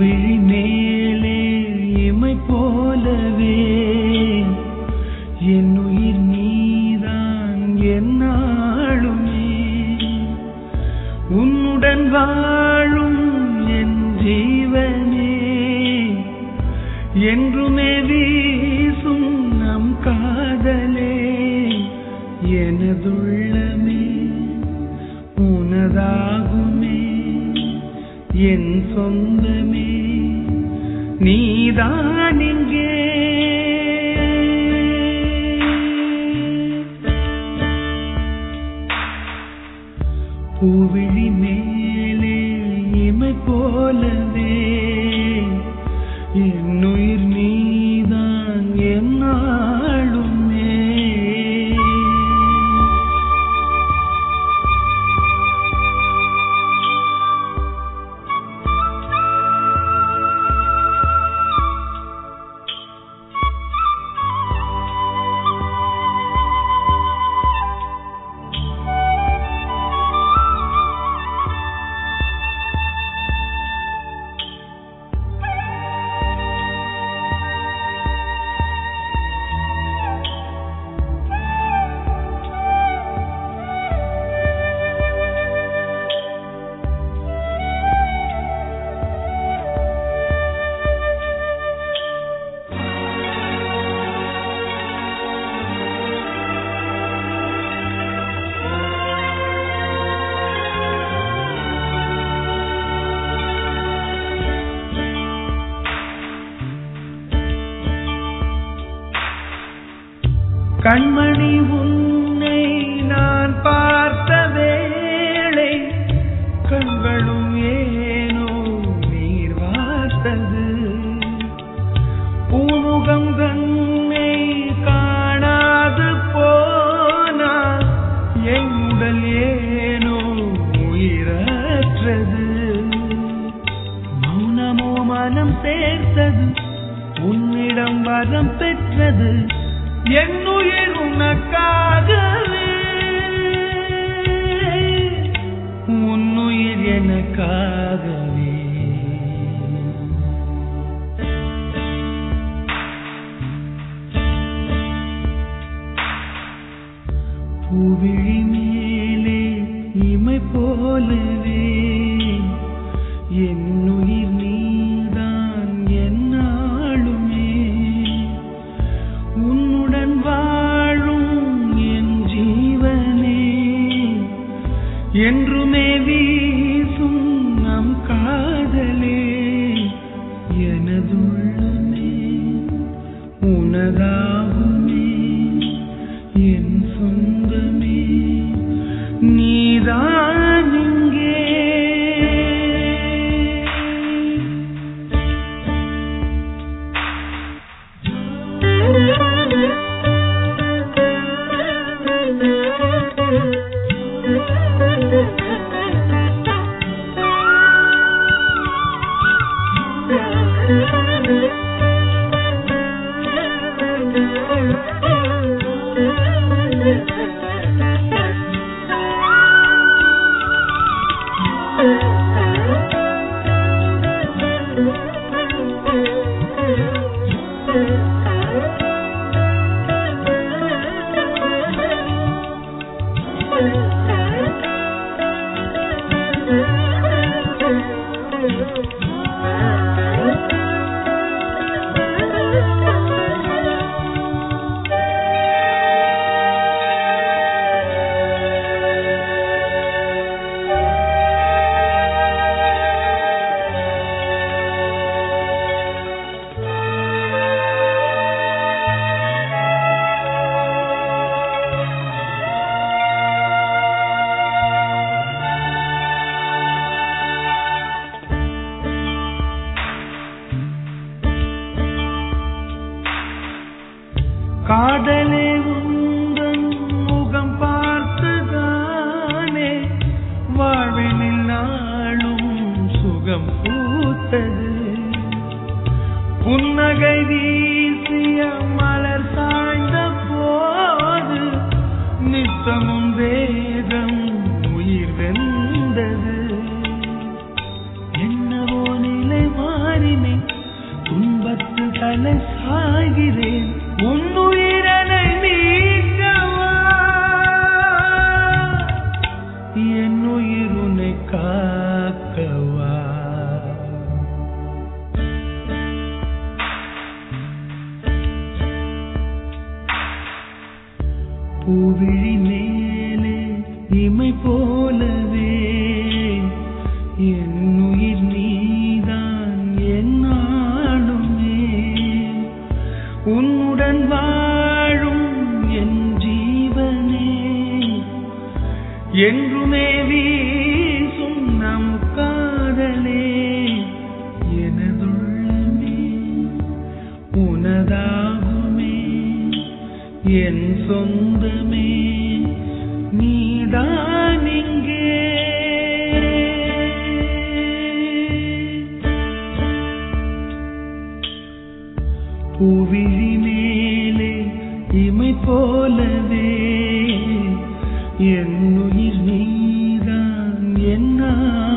பூவிழி மேலே இமை போலவே என் உயிர் நீதான் என்னாளுமே உன்னுடன் வாழும் என் ஜீவனே என்றுமே வீசும் நம் காதலே எனதுள்ளமே உனதாகுமே என் சொந்தமே நீதான் இங்கே பூவிழி மேலே இமை போலவே என்னுயிர் நீதான் என்னாளுமே கண்மணி உன்னை நான் பார்த்த வேளை கண்களும் ஏனோ நீர் வார்த்தது பூமுகம் தன்னை காணாது போனால் என் உடல் ஏனோ உயிரற்றது மௌனமோ மனம் சேர்த்தது உன்னிடம் வரம் பெற்றது என் உயிர் உனக்காகவே உன்னுயிர் எனக்காகவே பூவிழி மேலே இமை போலவே என்னுயிர் நீதான் என்னாளுமே உன்னுடன் வாழும் என் ஜீவனே என்றுமே வீசும் நம் காதலே எனதுள்ளமே உனதாகுமே என் சொந்தமே நீதான் இங்கே காதலே உந்தன் முகம் பார்த்துதானே வாழ்வினில் நாளும் சுகம் பூத்தது புன்னகை வீசிய மலர் சாய்ந்த போது நித்தமும் வேகம் உயிர் வெந்தது என்னவோ நிலை மாறி தலை சாய்கிறேன் உன்னுயிரனை மீட்கவா என் உயிருனை காக்கவா பூவிழி மேலே இமை போலவே என் உயிர் நீதான் என்னாலுமே உன்னுடன் வாழும் என் ஜீவனே என்றுமே வீசும் நம் காதலே எனதுள்ளமே உனதாகுமே என் சொந்தமே நீதான் இங்கே பூவிழி மேலே இமை போலவே என் உயிர் நீதான் என்னா